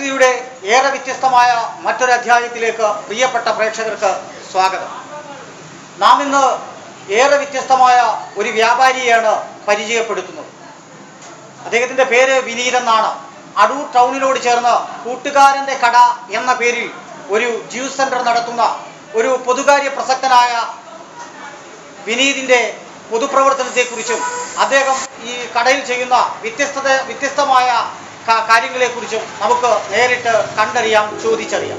ജനശ്രുതിയുടെ ഏറെ വ്യത്യസ്തമായ മറ്റൊരു അധ്യായത്തിലേക്ക് പ്രിയപ്പെട്ട പ്രേക്ഷകർക്ക് സ്വാഗതം നാം ഇന്ന് ഏറെ വ്യത്യസ്തമായ ഒരു വ്യാപാരിയെയാണ് പരിചയപ്പെടുത്തുന്നത് അദ്ദേഹത്തിന്റെ പേര് വിനീത് എന്നാണ് അടൂർ ടൗണിനോട് ചേർന്ന് കൂട്ടുകാരന്റെ കട എന്ന പേരിൽ ഒരു ജ്യൂസ് സെന്റർ നടത്തുന്ന ഒരു പൊതുകാര്യ പ്രസക്തനായ വിനീതിന്റെ പൊതുപ്രവർത്തനത്തെക്കുറിച്ചും അദ്ദേഹം ഈ കടയിൽ ചെയ്യുന്ന വ്യത്യസ്തത വ്യത്യസ്തമായ ക- കാര്യങ്ങളെക്കുറിച്ചും നമുക്ക് നേരിട്ട് കണ്ടറിയാം ചോദിച്ചറിയാം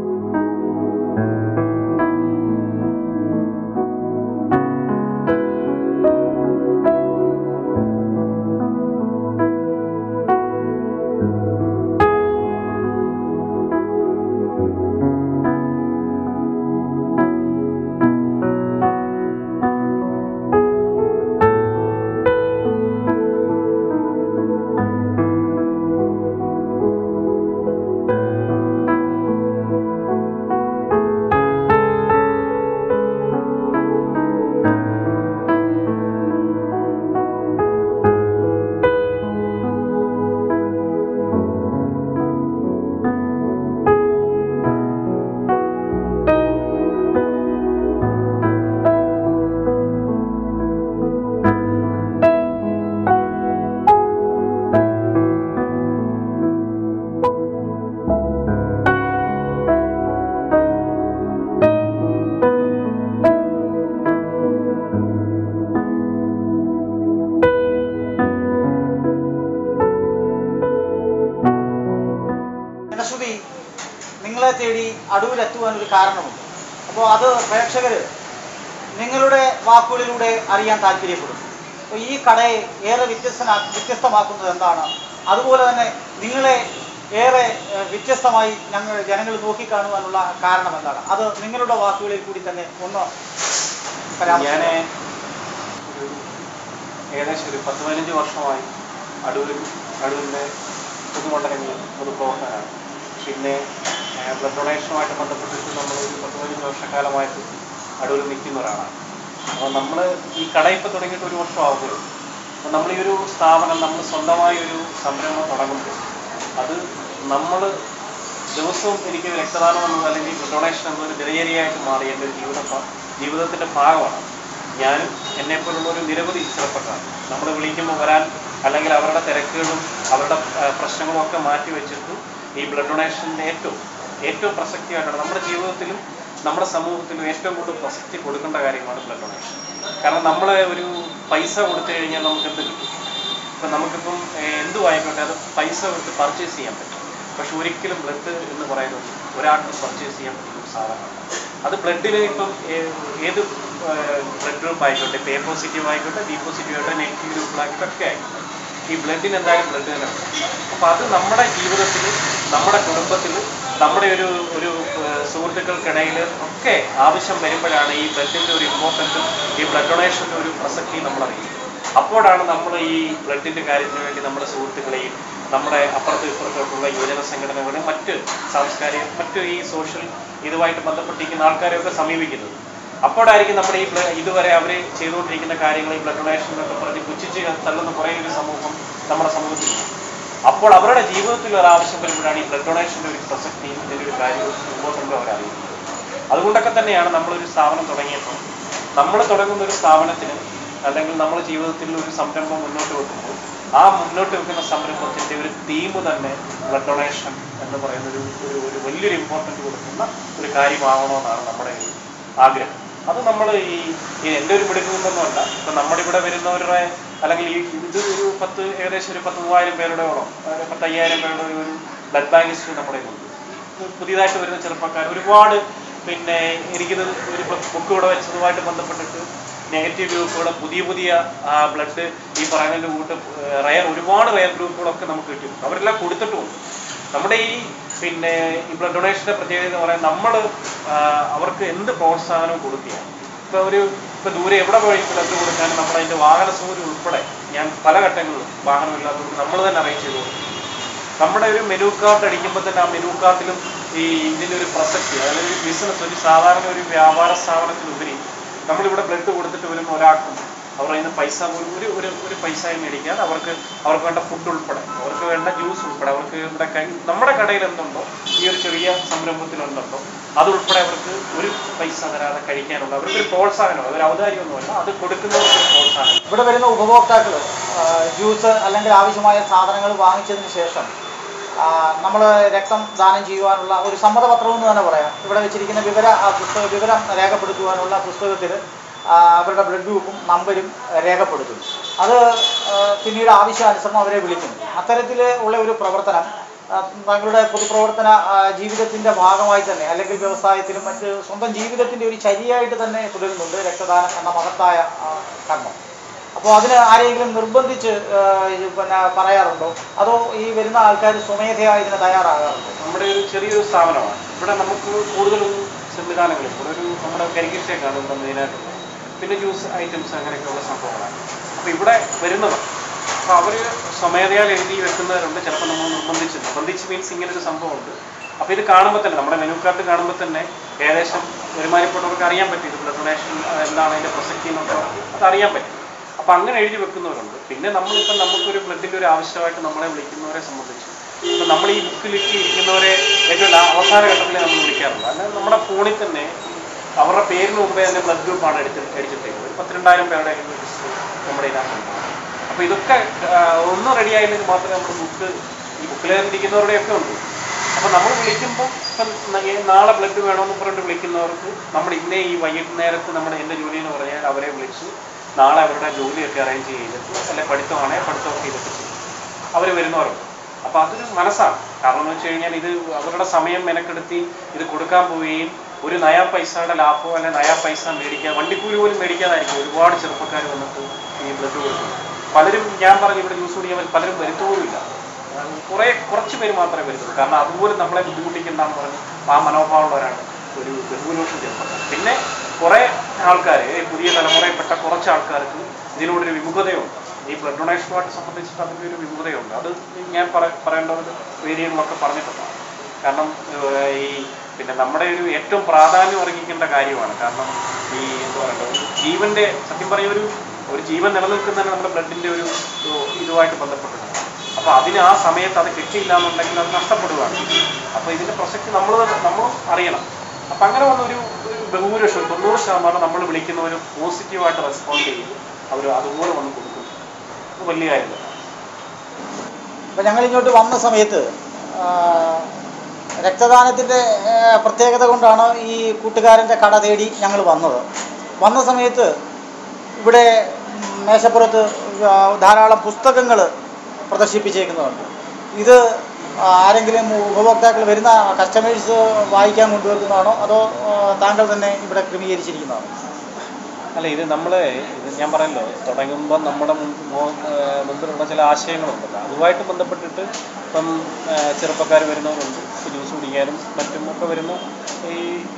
ജനശ്രുതി നിങ്ങളെ തേടി അടൂരെത്തുവാൻ ഒരു കാരണമുണ്ട് അപ്പോൾ അത് പ്രേക്ഷകർ നിങ്ങളുടെ വാക്കുകളിലൂടെ അറിയാൻ താല്പര്യപ്പെടും അപ്പോൾ ഈ കടയെ ഏറെ വ്യത്യസ്തനാ വ്യത്യസ്തമാക്കുന്നത് എന്താണ് അതുപോലെ തന്നെ നിങ്ങളെ ഏറെ ഏഹ്, വ്യത്യസ്തമായി ഞങ്ങൾ ജനങ്ങൾ നോക്കിക്കാണുവാനുള്ള കാരണം എന്താണ് അത് നിങ്ങളുടെ വാക്കുകളിൽ കൂടി തന്നെ ഒന്ന് ഞാൻ പരാമർശിക്കാം ഒരു ഏകദേശം ഒരു പത്ത് പതിനഞ്ച് വർഷമായി അടൂരിൽ അടൂരിൻ്റെ പൊതുമണ്ഡലങ്ങളിൽ പൊതുപ്രവർത്തകനാണ് പിന്നെ ബ്ലഡ് ഡൊണേഷനുമായിട്ട് ബന്ധപ്പെട്ടിട്ട് നമ്മൾ ഒരു പത്ത് പതിനഞ്ച് വർഷക്കാലമായിട്ട് അടൂരിൽ നിൽക്കുന്ന ഒരാളാണ് അപ്പോൾ നമ്മൾ ഈ കട ഇപ്പോൾ തുടങ്ങിയിട്ട് ഒരു വർഷം ആവുകയുള്ളൂ അപ്പോൾ നമ്മൾ ഈ ഒരു സ്ഥാപനം നമ്മൾ സ്വന്തമായി ഒരു സംരംഭം തുടങ്ങുമ്പോൾ അത് നമ്മൾ ദിവസവും എനിക്ക് രക്തദാനം എന്നത് അല്ലെങ്കിൽ ബ്ലഡ് ഡൊണേഷൻ എന്നൊരു ദിനചര്യയായിട്ട് മാറി എൻ്റെ ഒരു ജീവിത ഭ- ജീവിതത്തിൻ്റെ ഭാഗമാണ് ഞാനും എന്നെപ്പോലുള്ള ഒരു നിരവധി ചെറുപ്പക്കാർ നമ്മൾ വിളിക്കുമ്പോൾ വരാൻ അല്ലെങ്കിൽ അവരുടെ തിരക്കുകളും അവരുടെ ആ, പ്രശ്നങ്ങളും ഒക്കെ മാറ്റി വെച്ചിട്ട് ഈ ബ്ലഡ് ഡൊണേഷൻ്റെ ഏറ്റവും ഏറ്റവും പ്രസക്തിയായിട്ടാണ് നമ്മുടെ ജീവിതത്തിലും നമ്മുടെ സമൂഹത്തിലും ഏറ്റവും കൂടുതൽ പ്രസക്തി കൊടുക്കേണ്ട കാര്യമാണ് ബ്ലഡ് ഡൊണേഷൻ കാരണം നമ്മൾ ഒരു പൈസ കൊടുത്തു കഴിഞ്ഞാൽ നമുക്ക് എന്ത് കിട്ടും ഇപ്പം നമുക്കിപ്പം ഏഹ്, എന്തും ആയിക്കോട്ടെ അത് പൈസ കൊടുത്ത് പർച്ചേസ് ചെയ്യാൻ പറ്റും പക്ഷെ ഒരിക്കലും ബ്ലഡ് എന്ന് പറയുന്നത് ഒരാൾക്ക് പർച്ചേസ് ചെയ്യാൻ പറ്റുന്ന ഒരു സാധനമാണ് അത് ബ്ലഡിന് ഇപ്പം ഏ- ഏത് ബ്ലഡ് ഗ്രൂപ്പ് ആയിക്കോട്ടെ ഇപ്പം എ പോസിറ്റീവ് ആയിക്കോട്ടെ ബി പോസിറ്റീവ് ആയിക്കോട്ടെ നെഗറ്റീവ് ഗ്രൂപ്പിലായിക്കോട്ടെ ഒക്കെ ആയിക്കോട്ടെ ഈ ബ്ലഡിന് എന്തായാലും ബ്ലഡ് തന്നെ ഉണ്ട് അപ്പം അത് നമ്മുടെ ജീവിതത്തിൽ നമ്മുടെ കുടുംബത്തിൽ നമ്മുടെ ഒരു ഒരു ഏഹ്, സുഹൃത്തുക്കൾക്കിടയിൽ ഒക്കെ ആവശ്യം വരുമ്പോഴാണ് ഈ ബ്ലഡിൻ്റെ ഒരു ഇമ്പോർട്ടൻറ്റും ഈ ബ്ലഡ് ഡൊണേഷൻ്റെ ഒരു പ്രസക്തിയും നമ്മൾ അറിയുന്നത് അപ്പോഴാണ് നമ്മൾ ഈ ബ്ലഡിൻ്റെ കാര്യത്തിന് വേണ്ടി നമ്മുടെ സുഹൃത്തുക്കളെയും നമ്മുടെ അപ്പുറത്തും ഇപ്പുറത്തോട്ടുള്ള യുവജന സംഘടനകളെയും മറ്റ് സാംസ്കാരിക മറ്റ് ഈ സോഷ്യൽ ഇതുമായിട്ട് ബന്ധപ്പെട്ടിരിക്കുന്ന ആൾക്കാരെയൊക്കെ സമീപിക്കുന്നത് അപ്പോഴായിരിക്കും നമ്മുടെ ഈ ബ്ല- ഇതുവരെ അവർ ചെയ്തുകൊണ്ടിരിക്കുന്ന കാര്യങ്ങൾ ഈ ബ്ലഡ് ഡൊണേഷൻ എന്നൊക്കെ പറഞ്ഞ് പുച്ഛിച്ച് തള്ളുന്ന കുറേ ഒരു സമൂഹം നമ്മുടെ സമൂഹത്തിൽ അപ്പോൾ അവരുടെ ജീവിതത്തിൽ ഒരു ആവശ്യം വരുമ്പോഴാണ് ഈ ബ്ലഡ് ഡൊണേഷൻ്റെ ഒരു പ്രസക്തിയും ഇതിൻ്റെ ഒരു കാര്യവും ഇമ്പോർട്ടൻറ്റും അവരറിയുന്നത് അതുകൊണ്ടൊക്കെ തന്നെയാണ് നമ്മളൊരു സ്ഥാപനം തുടങ്ങിയപ്പോൾ നമ്മൾ തുടങ്ങുന്ന ഒരു സ്ഥാപനത്തിന് അല്ലെങ്കിൽ നമ്മുടെ ജീവിതത്തിൽ ഒരു സംരംഭം മുന്നോട്ട് വെക്കുമ്പോൾ ആ മുന്നോട്ട് വെക്കുന്ന സംരംഭത്തിൻ്റെ ഒരു തീം തന്നെ ബ്ലഡ് ഡൊണേഷൻ എന്ന് പറയുന്ന ഒരു ഒരു ഒരു വലിയൊരു ഇമ്പോർട്ടൻറ്റ് കൊടുക്കുന്ന ഒരു കാര്യമാകണമെന്നാണ് നമ്മുടെ ഒരു ആഗ്രഹം അത് നമ്മൾ ഈ ഈ എൻ്റെ ഒരു മിടുക്കിൽ നിന്നൊന്നുമല്ല ഇപ്പം നമ്മുടെ ഇവിടെ വരുന്നവരുടെ അല്ലെങ്കിൽ ഈ ഇത് ഒരു പത്ത് ഏകദേശം ഒരു പത്ത് മൂവായിരം പേരുടെ ഓളം ഒരു പത്തയ്യായിരം പേരുടെ ഒരു ബ്ലഡ് ബാങ്ക് ഹിസ്റ്ററി നമ്മുടെ കയ്യിലുണ്ട് പുതിയതായിട്ട് വരുന്ന ചെറുപ്പക്കാർ ഒരുപാട് പിന്നെ എനിക്കിത് ഒരു ബുക്ക് ഇവിടെ വെച്ചതുമായിട്ട് ബന്ധപ്പെട്ടിട്ട് നെഗറ്റീവ് ഗ്രൂപ്പുകൾ പുതിയ പുതിയ ബ്ലഡ് ഈ പറയുന്നതിൻ്റെ കൂട്ട് റയർ ഒരുപാട് റയർ ഗ്രൂപ്പുകളൊക്കെ നമുക്ക് കിട്ടും അവരെല്ലാം കൊടുത്തിട്ടുമുണ്ട് നമ്മുടെ ഈ പിന്നെ ഈ ബ്ലഡ് ഡൊണേഷൻ്റെ പ്രത്യേകത എന്ന് പറയാൻ നമ്മൾ അവർക്ക് എന്ത് പ്രോത്സാഹനവും കൊടുക്കുകയാണ് ഇപ്പോൾ ഒരു ഇപ്പോൾ ദൂരെ എവിടെ പോയി ബ്ലഡ് കൊടുക്കാനും നമ്മൾ അതിൻ്റെ വാഹന സൗകര്യം ഉൾപ്പെടെ ഞാൻ പല ഘട്ടങ്ങളിലും വാഹനമില്ലാത്തതുകൊണ്ട് നമ്മൾ തന്നെ അറേഞ്ച് ചെയ്തു കൊടുക്കും നമ്മുടെ ഒരു മെനു കാർഡ് അടിക്കുമ്പോൾ തന്നെ ആ മെനു കാർഡിലും ഈ ഇതിൻ്റെ ഒരു പ്രസക്തി അതായത് ഒരു ബിസിനസ് ഒരു സാധാരണ ഒരു വ്യാപാര സ്ഥാപനത്തിലുപരി നമ്മളിവിടെ ബ്ലഡ് കൊടുത്തിട്ട് വരുന്ന ഒരാൾക്കും അവർ അതിന് പൈസ പോലും ഒരു ഒരു ഒരു പൈസയും മേടിക്കാതെ അവർക്ക് അവർക്ക് വേണ്ട ഫുഡ് ഉൾപ്പെടെ അവർക്ക് വേണ്ട ജ്യൂസ് ഉൾപ്പെടെ അവർക്ക് ഇവിടെ കഴി നമ്മുടെ കടയിൽ എന്തുണ്ടോ ഈ ഒരു ചെറിയ സംരംഭത്തിൽ എന്തുണ്ടോ അതുൾപ്പെടെ അവർക്ക് ഒരു പൈസ തരാതെ കഴിക്കാനുള്ള അവർക്ക് ഒരു പ്രോത്സാഹനം അതൊരു ഔദാര്യമൊന്നുമല്ല അത് കൊടുക്കുന്നവർക്ക് ഒരു പ്രോത്സാഹനം ഇവിടെ വരുന്ന ഉപഭോക്താക്കൾ ജ്യൂസ് അല്ലെങ്കിൽ ആവശ്യമായ സാധനങ്ങൾ വാങ്ങിച്ചതിന് ശേഷം നമ്മൾ രക്തം ദാനം ചെയ്യുവാനുള്ള ഒരു സമ്മതപത്രം എന്ന് തന്നെ പറയാം ഇവിടെ വെച്ചിരിക്കുന്ന വിവര ആ പുസ്തക വിവരം രേഖപ്പെടുത്തുവാനുള്ള പുസ്തകത്തിൽ അവരുടെ ബ്ലഡ് ഗ്രൂപ്പും നമ്പരും രേഖപ്പെടുത്തും അത് ആ, പിന്നീട് ആവശ്യാനുസരണം അവരെ വിളിക്കും അത്തരത്തിൽ ഉള്ള ഒരു പ്രവർത്തനം ആ, തങ്ങളുടെ പൊതുപ്രവർത്തന ആ, ജീവിതത്തിന്റെ ഭാഗമായി തന്നെ അല്ലെങ്കിൽ വ്യവസായത്തിലും മറ്റ് സ്വന്തം ജീവിതത്തിന്റെ ഒരു ചരിയായിട്ട് തന്നെ തുടരുന്നുണ്ട് രക്തദാനം എന്ന മഹത്തായ ആ, കർമ്മം അപ്പോൾ അതിന് ആരെങ്കിലും നിർബന്ധിച്ച് ആ, ഇത് പിന്നെ പറയാറുണ്ടോ അതോ ഈ വരുന്ന ആൾക്കാർ സ്വമേധയാ ഇതിന് തയ്യാറാകാറുണ്ടോ നമ്മുടെ ഒരു ചെറിയൊരു സ്ഥാപനമാണ് ഇവിടെ നമുക്ക് കൂടുതലൊന്നും സംവിധാനങ്ങളില്ല ഇവിടെ ഒരു നമ്മുടെ കരിക്കിച്ചേക്കാണ് ഇവിടെ മെയിനായിട്ടുള്ളത് പിന്നെ ജ്യൂസ് ഐറ്റംസ് അങ്ങനെയൊക്കെയുള്ള സംഭവങ്ങളാണ് അപ്പോൾ ഇവിടെ വരുന്നവർ അപ്പോൾ അവർ സ്വമേധയാൽ എഴുതി വെക്കുന്നവരുണ്ട് ചിലപ്പോൾ നമ്മൾ നിർബന്ധിച്ച് നിർബന്ധിച്ച് മീൻസ് ഇങ്ങനെ ഒരു സംഭവമുണ്ട് അപ്പോൾ ഇത് കാണുമ്പോൾ തന്നെ നമ്മുടെ മെനു കാർഡ് കാണുമ്പോൾ തന്നെ ഏകദേശം ഒരുമാതിരിപ്പെട്ടവർക്ക് അറിയാൻ പറ്റും ഇത് ബ്ലഡ് ഡൊണേഷൻ എന്താണ് അതിൻ്റെ പ്രസക്തി എന്നൊക്കെ അത് അറിയാൻ പറ്റും അപ്പോൾ അങ്ങനെ എഴുതി വെക്കുന്നവരുണ്ട് പിന്നെ നമ്മളിപ്പോൾ നമുക്കൊരു ബ്ലഡിൻ്റെ ഒരു ആവശ്യമായിട്ട് നമ്മളെ വിളിക്കുന്നവരെ സംബന്ധിച്ച് ഇപ്പം നമ്മൾ ഈ ബുക്കിലേക്ക് ഇരിക്കുന്നവരെ ഏറ്റവും ലാ- അവസാന ഘട്ടത്തിൽ നമ്മൾ വിളിക്കാറുണ്ട് അല്ലാതെ നമ്മുടെ ഫോണിൽ തന്നെ അവരുടെ പേരിന് മുമ്പേ തന്നെ ബ്ലഡ് ഗ്രൂപ്പാണ് എടുത്ത് അടിച്ചിട്ടേക്കുന്നത് ഒരു പത്തിരണ്ടായിരം പേരുടെ ലിസ്റ്റ് നമ്മുടെ ഇതിനകത്തുണ്ട് അപ്പോൾ ഇതൊക്കെ ആ, ഒന്ന് റെഡി ആയില്ലെങ്കിൽ മാത്രമേ നമ്മുടെ ബുക്ക് ഈ ബുക്കിലിരിക്കുന്നവരുടെയൊക്കെ ഉണ്ട് അപ്പോൾ നമ്മൾ വിളിക്കുമ്പോൾ ഇപ്പം ന- ഈ നാളെ ബ്ലഡ് വേണമെന്ന് പറഞ്ഞിട്ട് വിളിക്കുന്നവർക്ക് നമ്മൾ ഇന്നേ ഈ വൈകിട്ട് നേരത്ത് നമ്മുടെ എൻ്റെ ജോലി എന്ന് പറഞ്ഞാൽ അവരെ വിളിച്ച് നാളെ അവരുടെ ജോലിയൊക്കെ അറേഞ്ച് ചെയ്തിട്ട് അല്ലെ പഠിത്തമാണെങ്കിൽ പഠിത്തമൊക്കെ ഇതൊക്കെ ചെയ്യും അവർ വരുന്നവരുണ്ട് അപ്പോൾ അതൊരു മനസ്സാണ് കാരണം എന്ന് വെച്ച് കഴിഞ്ഞാൽ ഇത് അവരുടെ സമയം മെനക്കെടുത്തി ഇത് കൊടുക്കാൻ പോവുകയും ഒരു നയാ പൈസയുടെ ലാഭമോ അല്ലെങ്കിൽ നയാ പൈസ മേടിക്കുക വണ്ടിക്കൂലി പോലും മേടിക്കാതായിരിക്കും ഒരുപാട് ചെറുപ്പക്കാർ വന്നിട്ട് ഈ ബ്ലഡ് കൊടുക്കും പലരും ഞാൻ പറഞ്ഞു ഇവിടെ ജ്യൂസ് കുടിക്കാൻ പലരും വരുത്തുപോലുമില്ല കുറേ കുറച്ച് പേര് മാത്രമേ വരുന്നുള്ളൂ കാരണം അതുപോലെ നമ്മളെ ബുദ്ധിമുട്ടിക്കണ്ടെന്ന് പറഞ്ഞ് ആ മനോഭാവമുള്ളവരാണ് ഒരു ബഹുഭൂരിപക്ഷം ചെറുപ്പക്കാർ പിന്നെ കുറേ ആൾക്കാർ പുതിയ തലമുറയിൽപ്പെട്ട കുറച്ച് ആൾക്കാർക്ക് ഇതിനോടൊരു വിമുഖതയുണ്ട് ഈ ബ്ലഡ് ഡൊണേഷനുമായിട്ട് സംബന്ധിച്ചിട്ട് അതിൻ്റെ ഒരു വിമുഖതയുണ്ട് അത് ഞാൻ പറ പറയേണ്ടത് വേദികളിലൊക്കെ പറഞ്ഞിട്ടുള്ളതാണ് കാരണം ഏഹ്, ഈ പിന്നെ നമ്മുടെ ഒരു ഏറ്റവും പ്രാധാന്യം അർഹിക്കേണ്ട കാര്യമാണ് കാരണം ഈ എന്താ പറയുക ജീവന്റെ സത്യം പറഞ്ഞ ഒരു ഒരു ജീവൻ നിലനിൽക്കുന്നതന്നെ നമ്മുടെ ബ്ലഡിന്റെ ഒരു ഒരു ഇതുമായിട്ട് ബന്ധപ്പെട്ടിട്ടുണ്ട് അപ്പോൾ അതിന് ആ സമയത്ത് അത് കിട്ടിയില്ല എന്നുണ്ടെങ്കിൽ അത് നഷ്ടപ്പെടുകയാണ് അപ്പോൾ ഇതിന്റെ പ്രസക്തി നമ്മൾ നമ്മളും അറിയണം അപ്പം അങ്ങനെ വന്ന ഒരു ഒരു ബഹുഭൂരിപക്ഷം തൊണ്ണൂറ് ശതമാനം നമ്മൾ വിളിക്കുന്നവർ പോസിറ്റീവായിട്ട് റെസ്പോണ്ട് ചെയ്യും അവർ അതുപോലെ വന്ന് കൊടുക്കും അത് വലിയ കാര്യമല്ല അപ്പം ഞങ്ങൾ ഇങ്ങോട്ട് വന്ന സമയത്ത് ആ, രക്തദാനത്തിൻ്റെ ആ, പ്രത്യേകത കൊണ്ടാണ് ഈ കൂട്ടുകാരൻ്റെ കട തേടി ഞങ്ങൾ വന്നത് വന്ന സമയത്ത് ഇവിടെ ഉം, മേശപ്പുറത്ത് ആ, ധാരാളം പുസ്തകങ്ങൾ പ്രദർശിപ്പിച്ചേക്കുന്നുണ്ട് ഇത് ആരെങ്കിലും ഉപഭോക്താക്കൾ വരുന്ന കസ്റ്റമേഴ്സ് വായിക്കാൻ കൊണ്ടുവരുന്നതാണോ അതോ ആ, താങ്കൾ തന്നെ ഇവിടെ ക്രമീകരിച്ചിരിക്കുന്നതാണോ അല്ല ഇത് നമ്മൾ ഇത് ഞാൻ പറയല്ലോ തുടങ്ങുമ്പോൾ നമ്മുടെ മുൻ- മോ- ഏർ മുമ്പിലുള്ള ചില ആശയങ്ങളുണ്ടല്ലോ അതുമായിട്ട് ബന്ധപ്പെട്ടിട്ട് ഇപ്പം ചെറുപ്പക്കാർ വരുന്നവരുണ്ട് ജ്യൂസ് കുടിക്കാനും മറ്റും ഒക്കെ വരുന്ന ഈ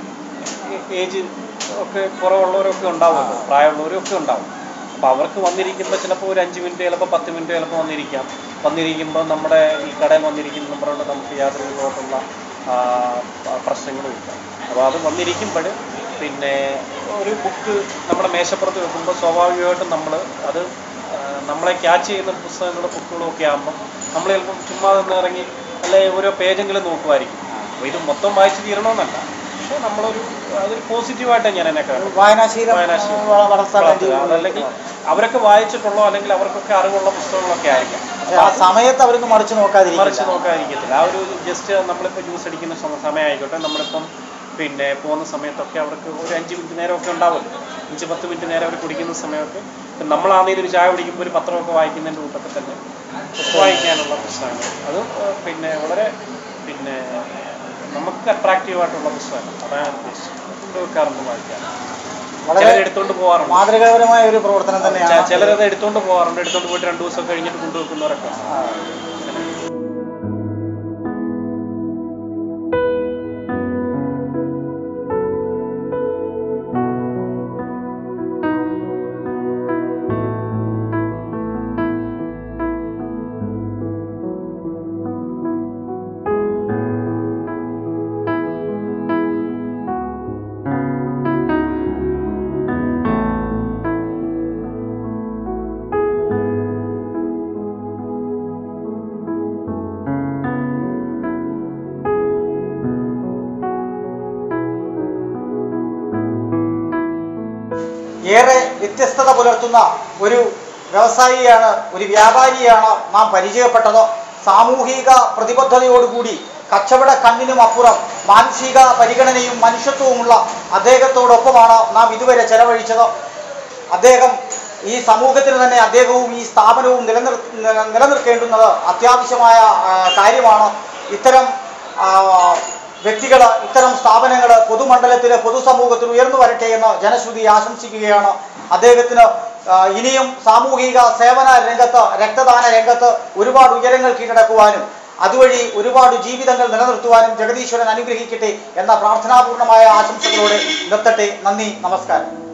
ഏജ് ഒക്കെ കുറവുള്ളവരൊക്കെ ഉണ്ടാവുമല്ലോ പ്രായമുള്ളവരൊക്കെ ഉണ്ടാവും അപ്പോൾ അവർക്ക് വന്നിരിക്കുമ്പോൾ ചിലപ്പോൾ ഒരു അഞ്ച് മിനിറ്റ് ചിലപ്പോൾ പത്ത് മിനിറ്റ് ചിലപ്പോൾ വന്നിരിക്കാം വന്നിരിക്കുമ്പോൾ നമ്മുടെ ഈ കടയിൽ വന്നിരിക്കുന്ന നമ്മളോട് നമുക്ക് യാതൊരു വിധമായിട്ടുള്ള ആ, പ്രശ്നങ്ങളും ഇല്ല അപ്പോൾ അത് വന്നിരിക്കുമ്പോൾ പിന്നെ ഒരു ബുക്ക് നമ്മുടെ മേശപ്പുറത്ത് വെക്കുമ്പോൾ സ്വാഭാവികമായിട്ടും നമ്മൾ അത് ആ, നമ്മളെ ക്യാച്ച് ചെയ്യുന്ന പുസ്തകങ്ങളും ബുക്കുകളും ഒക്കെ ആകുമ്പോൾ നമ്മൾ ചിലപ്പം ചുമ്മാ നിന്ന് ഇറങ്ങി അല്ലെ ഓരോ പേജെങ്കിലും നോക്കുമായിരിക്കും അപ്പോൾ ഇത് മൊത്തം വായിച്ച് തീരണമെന്നല്ല പക്ഷേ നമ്മളൊരു അതൊരു പോസിറ്റീവായിട്ടാണ് ഞാൻ എന്നെ കാണുന്നത് വായനാശീലം വായനാശീലം ആ, വളർത്താൻ വേണ്ടി വളർത്തുക. അതല്ലെങ്കിൽ അവരൊക്കെ വായിച്ചിട്ടുള്ളോ അല്ലെങ്കിൽ അവർക്കൊക്കെ അറിവുള്ള പുസ്തകങ്ങളൊക്കെ ആയിരിക്കാം പക്ഷേ ആ സമയത്ത് അവരൊന്ന് മറിച്ച് മറിച്ച് നോക്കാതിരിക്കും നോക്കാതിരിക്കത്തില്ല ആ ഒരു ജസ്റ്റ് നമ്മളിപ്പോൾ ജ്യൂസ് അടിക്കുന്ന സമ- സമയമായിക്കോട്ടെ നമ്മളിപ്പം പിന്നെ പോകുന്ന സമയത്തൊക്കെ അവർക്ക് ഒരു അഞ്ച് മിനിറ്റ് നേരമൊക്കെ ഉണ്ടാവുമല്ലോ അഞ്ച് പത്ത് മിനിറ്റ് നേരം അവർ കുടിക്കുന്ന സമയമൊക്കെ ഇപ്പം നമ്മളാണെങ്കിൽ ഒരു ചായ കുടിക്കുമ്പോൾ ഒരു പത്രമൊക്കെ വായിക്കുന്നതിൻ്റെ കൂട്ടൊക്കെ തന്നെ വായിക്കാനുള്ള പുസ്തകങ്ങൾ അത് ഏഹ്, പിന്നെ വളരെ പിന്നെ നമുക്ക് അട്രാക്റ്റീവ് ആയിട്ടുള്ള പുസ്തകങ്ങൾ അതാണ് ഞാൻ ഉദ്ദേശിച്ചത് കൊണ്ടുവെക്കാറുണ്ട് വായിക്കാൻ വളരെ ചിലർ എടുത്തുകൊണ്ട് പോകാറുണ്ട് മാതൃകാപരമായ ഒരു പ്രവർത്തനം തന്നെയാണ് ച- ചിലരത് എടുത്തുകൊണ്ട് പോകാറുണ്ട് എടുത്തുകൊണ്ട് പോയിട്ട് രണ്ട് ദിവസം കഴിഞ്ഞിട്ട് കൊണ്ടുവെക്കുന്നവരൊക്കെ ഉണ്ട്. ആ. ഏറെ വ്യത്യസ്തത പുലർത്തുന്ന ഒരു വ്യവസായിയാണ് ഒരു വ്യാപാരിയാണ് നാം പരിചയപ്പെട്ടത് സാമൂഹിക പ്രതിബദ്ധതയോടുകൂടി കച്ചവട കണ്ണിനും അപ്പുറം മാനസിക പരിഗണനയും മനുഷ്യത്വവുമുള്ള അദ്ദേഹത്തോടൊപ്പമാണ് നാം ഇതുവരെ ചെലവഴിച്ചത് അദ്ദേഹം ഈ സമൂഹത്തിന് തന്നെ അദ്ദേഹവും ഈ സ്ഥാപനവും നിലനിർ നില- നിലനിർത്തേണ്ടുന്നത് അത്യാവശ്യമായ ആ, കാര്യമാണ് ഇത്തരം വ്യക്തികൾ ഇത്തരം സ്ഥാപനങ്ങൾ പൊതുമണ്ഡലത്തിൽ പൊതുസമൂഹത്തിൽ ഉയർന്നു വരട്ടെ എന്ന് ജനശ്രുതി ആശംസിക്കുകയാണ് അദ്ദേഹത്തിന് ആ, ഇനിയും സാമൂഹിക സേവന രംഗത്ത് രക്തദാന രംഗത്ത് ഒരുപാട് ഉയരങ്ങൾ കീഴടക്കുവാനും അതുവഴി ഒരുപാട് ജീവിതങ്ങൾ നിലനിർത്തുവാനും ജഗദീശ്വരൻ അനുഗ്രഹിക്കട്ടെ എന്ന പ്രാർത്ഥനാപൂർണമായ ആശംസകളോടെ നിർത്തട്ടെ നന്ദി നമസ്കാരം